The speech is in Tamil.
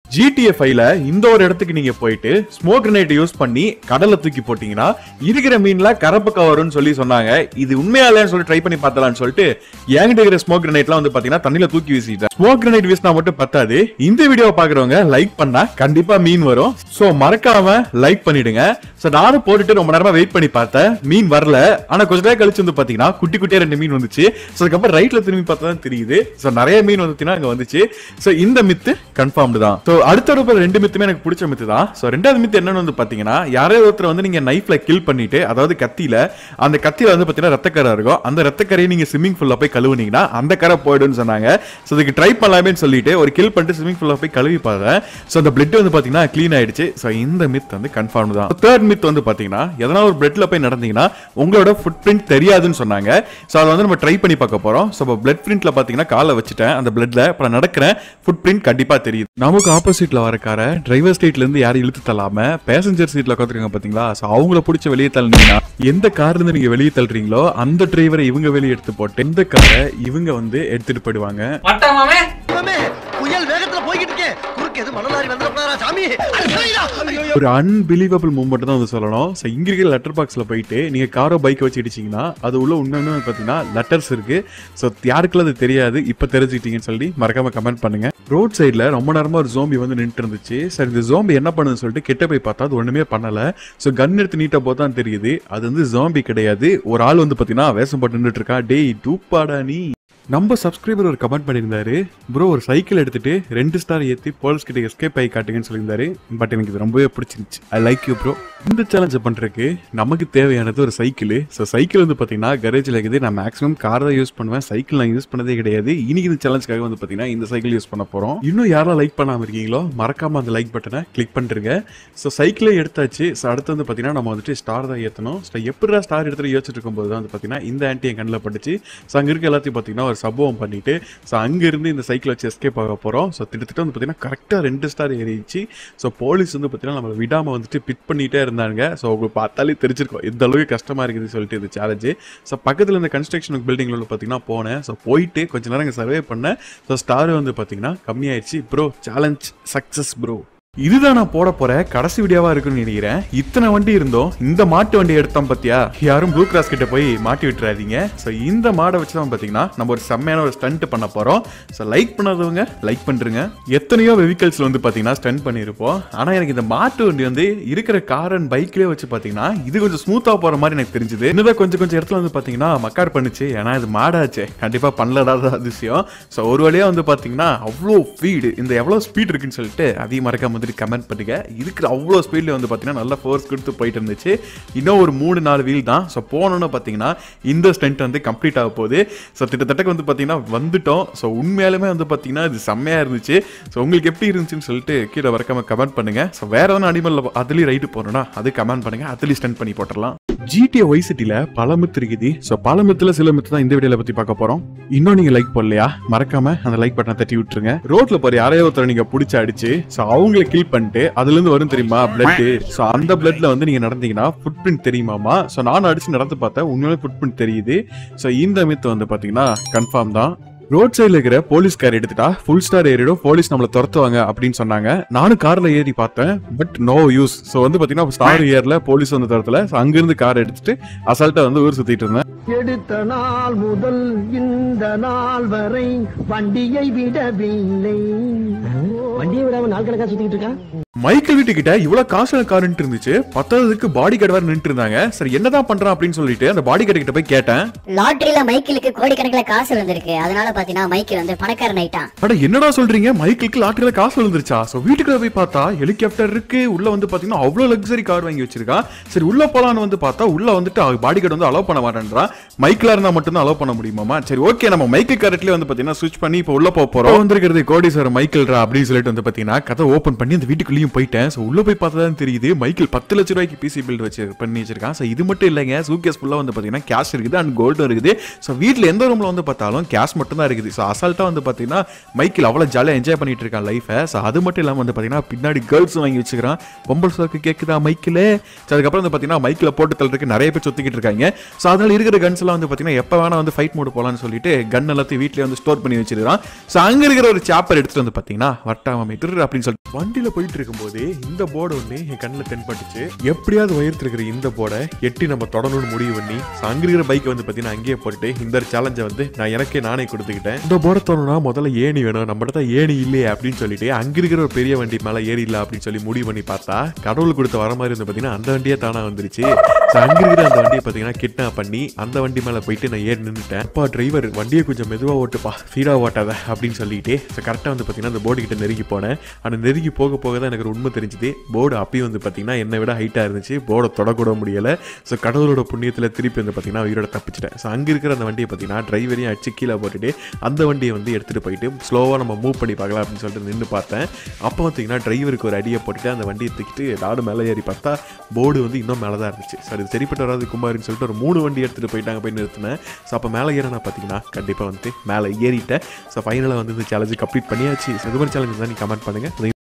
ஜிடிஎஃப் ஃபைல இந்த ஒரு இடத்துக்கு நீங்க போயிட்டு ஸ்மோக் கிரனைட் யூஸ் பண்ணி கடல்ல தூக்கி போட்டீங்கன்னா இருக்கிற மீன்ல கரப்பக்கா வரும்னு சொல்லி சொன்னாங்க இது உண்மையாலேன்னு சொல்லி ட்ரை பண்ணி பார்த்தலாம்னு சொல்லிட்டு என்கிட்ட இருக்கிற ஸ்மோக் கிரனைட்லாம் வந்து பாத்தீங்கன்னா தண்ணியில தூக்கி வீசிட்டேன் ஸ்மோக் கிரனைட் வீசினா மட்டும் பத்தாது இந்த வீடியோ பாக்குறவங்க லைக் பண்ணா கண்டிப்பா மீன் வரும் சோ மறக்காம லைக் பண்ணிடுங்க சோ நானும் போட்டுட்டு ரொம்ப நேரமா வெயிட் பண்ணி பார்த்தேன் மீன் வரல ஆனா கொஞ்ச நேரம் கழிச்சு வந்து பாத்தீங்கன்னா குட்டி குட்டியா ரெண்டு மீன் வந்துச்சு சோ அதுக்கப்புறம் ரைட்ல திரும்பி பார்த்தா தான் தெரியுது சோ நிறைய மீன் வந்துச்சுன்னா அங்க வந்துச்சு சோ இந்த மித்து கன்ஃபார்ம்டு தான் சோ அடுத்த ஒரு ரெண்டு மித்துமே எனக்கு பிடிச்ச மித்து தான் சோ ரெண்டாவது மித்து என்னன்னு வந்து பாத்தீங்கன்னா யாரையோ ஒருத்தர் வந்து நீங்க நைஃப்ல கில் பண்ணிட்டு அதாவது கத்தியில அந்த கத்தியில வந்து பாத்தீங்கன்னா ரத்தக்கரை இருக்கும் அந்த ரத்தக்கரையை நீங்க ஸ்விம்மிங் ஃபுல்ல போய் கழுவுனீங்கன்னா அந்த கரை போயிடும்னு சொன்னாங்க சோ இதுக்கு ட்ரை பண்ணலாமேன்னு சொல்லிட்டு ஒரு கில் பண்ணிட்டு ஸ்விம்மிங் ஃபுல்ல போய் கழுவி பார்த்தேன் சோ அந்த பிளட் வந்து பாத்தீங்கன்னா க்ளீன் ஆயிடுச்சு சோ இந்த மித் வந்து கன்ஃபார்ம் தான் தேர்ட் மித் வந்து பாத்தீங்கன்னா எதனா ஒரு பிளட்ல போய் நடந்தீங்கன்னா உங்களோட ஃபுட் பிரிண்ட் தெரியாதுன்னு சொன்னாங்க சோ அதை வந்து நம்ம ட்ரை பண்ணி பார்க்க போறோம் சோ இப்போ பிளட் பிரிண்ட்ல பாத்தீங்கன்னா காலை வச்சுட்டேன் அந்த பிளட்ல இப்போ நான் நடக்கிறேன் ஃபுட் பிரிண்ட் கண்டிப்பா தெரியுது நமக்கு ஆப்போசிட்ல வர காரை டிரைவர் சீட்ல இருந்து யாரும் இழுத்து தள்ளாம பேசஞ்சர் சீட்ல உட்காந்துருக்காங்க பாத்தீங்களா சோ அவங்கள பிடிச்ச வெளியே தள்ளினீங்கன்னா எந்த கார்ல இருந்து நீங்க வெளியே தள்ளுறீங்களோ அந்த டிரைவரை இவங்க வெளியே எடுத்து போட்டு எந்த காரை இவங்க வந்து எடுத்துட்டு போயிடுவாங்க மட்டமாமே மாமே, புயல் வேகத்துல போய்கிட்டு இருக்கேன் குறுக்கு எது மணலாரி வந்துடப்படாரா சாமி அட, சரிடா. ஐயோ, ஒரு அன்பிலீவபிள் மூமெண்ட் தான் வந்து சொல்லணும் ஸோ இங்க இருக்கிற லெட்டர் பாக்ஸ்ல போயிட்டு நீங்க காரோ பைக் வச்சு இடிச்சீங்கன்னா அது உள்ள உண்மையுமே பார்த்தீங்கன்னா லெட்டர்ஸ் இருக்கு ஸோ யாருக்குள்ள அது தெரியாது இப்போ தெரிஞ்சுக்கிட்டீங்கன்னு சொல்லி மறக்காம கமெண்ட் பண்ணுங்க ரோட் சைடில் ரொம்ப நேரமா ஒரு ஜோம்பி வந்து நின்று இருந்துச்சு சரி இந்த ஜோம்பி என்ன பண்ணுதுன்னு சொல்லிட்டு கிட்ட போய் பார்த்தா அது ஒண்ணுமே பண்ணல ஸோ கன் எடுத்து நீட்டா போது தான் தெரியுது அது வந்து ஜோம்பி கிடையாது ஒரு ஆள் வந்து பார்த்தீங்கன்னா வேஷம் போட்டு நின்றுட்டு இருக்கா டேய் டூப்பாடா நீ நம்ம சப்ஸ்கிரைபர் ஒரு கமெண்ட் பண்ணியிருந்தாரு ப்ரோ ஒரு சைக்கிள் எடுத்துட்டு ரெண்டு ஸ்டார் ஏற்றி போலீஸ் கிட்ட எஸ்கேப் ஆகி காட்டுங்கன்னு சொல்லியிருந்தாரு பட் எனக்கு இது ரொம்பவே பிடிச்சிருந்துச்சு ஐ லைக் யூ ப்ரோ இந்த சேலஞ்சை பண்றதுக்கு நமக்கு தேவையானது ஒரு சைக்கிள் ஸோ சைக்கிள் வந்து பார்த்தீங்கன்னா கரேஜில் இருக்குது நான் மேக்ஸிமம் கார் தான் யூஸ் பண்ணுவேன் சைக்கிள் நான் யூஸ் பண்ணதே கிடையாது இன்னைக்கு இந்த சேலஞ்சுக்காக வந்து பார்த்தீங்கன்னா இந்த சைக்கிள் யூஸ் பண்ண போகிறோம் இன்னும் யாரெல்லாம் லைக் பண்ணாமல் இருக்கீங்களோ மறக்காம அந்த லைக் பட்டனை கிளிக் பண்ணிருங்க ஸோ சைக்கிளே எடுத்தாச்சு ஸோ அடுத்து வந்து பார்த்தீங்கன்னா நம்ம வந்துட்டு ஸ்டார் தான் ஏற்றணும் ஸோ எப்படிடா ஸ்டார் எடுத்துட்டு யோசிச்சுட்டு இருக்கும்போது தான் வந்து பார்த்தீங்கன்னா இந்த ஆன்டி என் கண்ணில் பட்டுச்சு ஸோ அங்கே இருக்க எல்லாத்தையும் பார்த்தீங்கன்னா ஒரு சம்பவம் பண்ணிட்டு ஸோ அங்கேருந்து இந்த சைக்கிள் வச்சு எஸ்கேப் ஆக போகிறோம் ஸோ திட்டத்தட்ட வந்து பார்த்தீங்கன்னா கரெக்டாக ரெண்டு ஸ்டார் ஏறிச்சு ஸோ போலீஸ் வந்து பார்த்தீங்கன்னா நம்மளை விடாமல் வந்துட்டு பிட் பண்ணிட்டே இருந்தாங்க ஸோ உங்களுக்கு பார்த்தாலே தெரிஞ்சிருக்கும் எந்த அளவுக்கு கஷ்டமாக இருக்குதுன்னு சொல்லிட்டு இந்த சேலஞ்சு ஸோ பக்கத்தில் இந்த கன்ஸ்ட்ரக்ஷன் பில்டிங்கில் பார்த்தீங்கன்னா போனேன் ஸோ போயிட்டு கொஞ்ச நேரம் இங்கே சர்வே பண்ணேன் ஸோ ஸ்டார் வந்து பார்த்தீங்கன்னா கம்மியாயிடுச்சு ப்ரோ சேலஞ்ச் சக்ஸஸ் ப்ரோ இதுதான் நான் போட போற கடைசி வீடியோவா இருக்குன்னு நினைக்கிறேன் இத்தனை வண்டி இருந்தோம் இந்த மாட்டு வண்டி எடுத்தோம் பாத்தியா யாரும் ப்ளூ கிராஸ் கிட்ட போய் மாட்டி விட்டுறாதீங்க ஸோ இந்த மாடை வச்சு தான் பாத்தீங்கன்னா நம்ம ஒரு செம்மையான ஒரு ஸ்டண்ட் பண்ண போறோம் ஸோ லைக் பண்ணாதவங்க லைக் பண்றீங்க எத்தனையோ வெஹிக்கல்ஸ்ல வந்து பாத்தீங்கன்னா ஸ்டண்ட் பண்ணியிருப்போம் ஆனா எனக்கு இந்த மாட்டு வண்டி வந்து இருக்கிற கார் அண்ட் பைக்லயே வச்சு பாத்தீங்கன்னா இது கொஞ்சம் ஸ்மூத்தா போற மாதிரி எனக்கு தெரிஞ்சது இன்னும் கொஞ்சம் கொஞ்சம் இடத்துல வந்து பாத்தீங்கன்னா மக்கார் பண்ணுச்சு ஏன்னா இது மாடாச்சே கண்டிப்பா பண்ணலடாத அதிசயம் ஸோ ஒரு வழியா வந்து பாத்தீங்கன்னா அவ்வளோ ஸ்பீடு இந்த எவ்வளோ ஸ்பீட் இருக்குன்னு சொல்லிட்டு அதையும் மறக்காம வந்துட்டு கமெண்ட் பண்ணுங்க இருக்கிற அவ்வளோ ஸ்பீட்ல வந்து பாத்தீங்கன்னா நல்ல ஃபோர்ஸ் கொடுத்து போயிட்டு இருந்துச்சு இன்னும் ஒரு மூணு நாலு வீல் தான் ஸோ போனோன்னு பார்த்தீங்கன்னா இந்த ஸ்டண்ட் வந்து கம்ப்ளீட் ஆக போகுது ஸோ கிட்டத்தட்ட வந்து பார்த்தீங்கன்னா வந்துட்டோம் ஸோ உண்மையாலுமே வந்து பார்த்தீங்கன்னா இது செம்மையாக இருந்துச்சு ஸோ உங்களுக்கு எப்படி இருந்துச்சுன்னு சொல்லிட்டு கீழே வரக்காம கமெண்ட் பண்ணுங்க ஸோ வேற எதனா அனிமல் அதுலேயும் ரைட்டு போகணும்னா அது கமெண்ட் பண்ணுங்க அதுலேயும் ஸ்டண்ட் பண்ணி போட்டுடலாம் ஜிடிஏ ஒய் சிட்டில பல மித்து இருக்குது ஸோ பல மித்துல சில மித்து தான் இந்த வீடியோல பத்தி பார்க்க போறோம் இன்னும் நீங்க லைக் போடலையா மறக்காம அந்த லைக் பட்டனை தட்டி விட்டுருங்க ரோட்ல போற யாரையோ ஒருத்தர் நீங்க பிடிச்சி அடிச்சு ஸோ அவங்கள கில் பண்ணிட்டு அதுல இருந்து வரும் தெரியுமா பிளட் ஸோ அந்த பிளட்ல வந்து நீங்க நடந்தீங்கன்னா ஃபுட் பிரிண்ட் தெரியுமாமா ஸோ நானும் அடிச்சு நடந்து பார்த்தேன் உண்மையிலே ஃபுட் பிரிண்ட் தெரியுது ஸோ இந்த மித்து வந்து பாத்தீங்கன்னா கன்ஃபார்ம் தான் ரோட் சைடுல இருக்கிற போலீஸ் கார் எடுத்துட்டா ஃபுல் ஸ்டார் ஏறிடும் போலீஸ் நம்மள துரத்துவாங்க அப்படின்னு சொன்னாங்க நானும் கார்ல ஏறி பார்த்தேன் பட் நோ யூஸ் ஸோ வந்து பாத்தீங்கன்னா ஸ்டார் ஏர்ல போலீஸ் வந்து துரத்துல ஸோ அங்கிருந்து கார் எடுத்துட்டு அசால்ட்டா வந்து ஊர் சுத்திட்டு இருந்தேன் எடுத்த நாள் முதல் இந்த நாள் வரை வண்டியை விடவில்லை வண்டியை விடாம நாள் கணக்கா சுத்திக்கிட்டு இருக்கா மைக்கேல் வீட்டுக்கிட்ட இவ்வளவு காசு காருன்ட்டு இருந்துச்சு பத்தாவதுக்கு பாடி கார்டு வேற நின்று இருந்தாங்க சரி என்னதான் பண்றான் அப்படின்னு சொல்லிட்டு அந்த பாடி கார்டு கிட்ட போய் கேட்டேன் லாட்டரியில மைக்கிளுக்கு கோடிக்கணக்கில் காசு வந்திருக்கு அதனால பாத்தீங்கன்னா மைக்கேல் வந்து பணக்காரன் ஆயிட்டான் அட என்னடா சொல்றீங்க மைக்கிளுக்கு லாட்டரியில காசு விழுந்துருச்சா சோ வீட்டுக்குள்ள போய் பார்த்தா ஹெலிகாப்டர் இருக்கு உள்ள வந்து பாத்தீங்கன்னா அவ்வளவு லக்ஸரி கார் வாங்கி வச்சிருக்கான் சரி உள்ள போலான்னு வந்து பார்த்தா உள்ள வந்துட்டு பாடி கார்டு வந்து அலோவ் பண்ண மாட்டேன்றான் மைக்கிளா இருந்தா மட்டும் தான் அலோவ் பண்ண முடியுமாமா சரி ஓகே நம்ம மைக்கிள் காரட்லயே வந்து பாத்தீங்கன்னா ஸ்விட்ச் பண்ணி இப்போ உள்ள போக போறோம் வந்திருக்கிறது கோடீஸ்வரர் மைக்கிள்ரா அப்படின்னு சொல்லிட்டு வந்து பாத்தீங்கன்னா கதை ஓபன் பண்ணி அந்த வீட்டுக்குள்ளேயும் போயிட்டேன் ஸோ உள்ள போய் பார்த்தா தான் தெரியுது மைக்கிள் பத்து லட்ச ரூபாய்க்கு பிசி பில்ட் வச்சு பண்ணி வச்சிருக்கான் ஸோ இது மட்டும் இல்லைங்க சூக்கேஸ் ஃபுல்லாக வந்து பார்த்தீங்கன்னா கேஷ் இருக்குது அண்ட் கோல்டும் இருக்குது ஸோ வீட்டில் எந்த ரூமில் வந்து பார்த்தாலும் கேஷ் மட்டும் தான் இருக்குது ஸோ அசால்ட்டாக வந்து பார்த்தீங்கன்னா மைக்கில் அவ்வளோ ஜாலியாக என்ஜாய் பண்ணிட்டு இருக்கான் லைஃபை ஸோ அது மட்டும் இல்லாமல் வந்து பார்த்தீங்கன்னா பின்னாடி கேர்ள்ஸ் வாங்கி வச்சுக்கிறான் பொம்பல் சோக்கு கேட்குதா மைக்கில் ஸோ அதுக்கப்புறம் வந்து பார்த்தீங்கன்னா மைக்கில் போட்டு தள்ளுறதுக்கு நிறைய பேர் சுற்றிக்கிட்டு இருக்காங்க ஸோ அதனால இருக்கிற கன்ஸ் எல்லாம் வந்து பார்த்தீங்கன்னா எப்போ வேணா வந்து ஃபைட் மோடு போகலான்னு சொல்லிட்டு கன் எல்லாத்தையும் வீட்டிலே வந்து ஸ்டோர் பண்ணி வச்சிருக்கான் ஸோ அங்கே இருக்கிற ஒரு சாப்பர் எடுத்துட்டு வந்து பார்த்தீங்கன்னா வட்டாம மீட்டர் அப்படின்னு சொல்லிட்டு வண்டியில் போயிட்டு இருக்கும்போது இந்த போர்டு ஒன்று என் கண்ணில் தென்பட்டுச்சு எப்படியாவது உயரத்தில் இருக்கிற இந்த போர்டை எட்டி நம்ம தொடணும்னு முடிவு பண்ணி ஸோ அங்கே இருக்கிற பைக்கை வந்து பார்த்தீங்கன்னா அங்கேயே போட்டுட்டு இந்த ஒரு சேலஞ்சை வந்து நான் எனக்கே நானே கொடுத்துக்கிட்டேன் இந்த போர்டை தொடணும்னா முதல்ல ஏணி வேணும் நம்மகிட்ட தான் ஏணி இல்லையே அப்படின்னு சொல்லிட்டு அங்கே இருக்கிற ஒரு பெரிய வண்டி மேலே ஏறி இல்லை அப்படின்னு சொல்லி முடிவு பண்ணி பார்த்தா கடவுள் கொடுத்த வர மாதிரி வந்து பார்த்தீங்கன்னா அந்த வண்டியே தானா வந்துருச்சு ஸோ அங்கே இருக்கிற அந்த வண்டியை பார்த்தீங்கன்னா கிட்னாப் பண்ணி அந்த வண்டி மேலே போயிட்டு நான் ஏறி நின்றுட்டேன் அப்பா டிரைவர் வண்டியை கொஞ்சம் மெதுவாக ஓட்டுப்பா ஸ்பீடாக ஓட்டாத அப்படின்னு சொல்லிட்டு ஸோ கரெக்டாக வந்து பார்த்தீங்கன்னா அந்த போர்டு கிட்ட நெருங்கி போனேன் அந்த நெருங்கி போக போக தான் எனக்கு ஒரு உண்மை தெரிஞ்சுது போர்டு அப்பயும் வந்து பார்த்தீங்கன்னா என்னை விட ஹைட்டாக இருந்துச்சு போர்டை தொடக்கூட முடியலை ஸோ கடவுளோட புண்ணியத்தில் திருப்பி வந்து பார்த்தீங்கன்னா உயிரோட தப்பிச்சிட்டேன் ஸோ அங்கே இருக்கிற அந்த வண்டியை பார்த்தீங்கன்னா டிரைவரையும் அடிச்சு கீழே போட்டுட்டு அந்த வண்டியை வந்து எடுத்துகிட்டு போயிட்டு ஸ்லோவாக நம்ம மூவ் பண்ணி பார்க்கலாம் அப்படின்னு சொல்லிட்டு நின்று பார்த்தேன் அப்போ பார்த்தீங்கன்னா டிரைவருக்கு ஒரு அடியை போட்டுட்டு அந்த வண்டியை தூக்கிட்டு நாடு மேலே ஏறி பார்த்தா போர்டு வந்து இன்னும் மேலே தான் இருந்துச்சு ஸோ அது சரிப்பட்டு வராது குமாரின்னு சொல்லிட்டு ஒரு மூணு வண்டி எடுத்துகிட்டு போயிட்டாங்க போய் நிறுத்தினேன் ஸோ அப்போ மேலே ஏற நான் பார்த்தீங்கன்னா கண்டிப்பாக வந்து மேலே ஏறிட்டேன் ஸோ ஃபைனலாக வந்து இந்த சேலஞ்சு கம்ப்ளீட் பண்ணியாச்சு ஸோ இது மாதிரி சேலஞ்சு தான் நீ கமெண்ட் பண்ணுங்கள்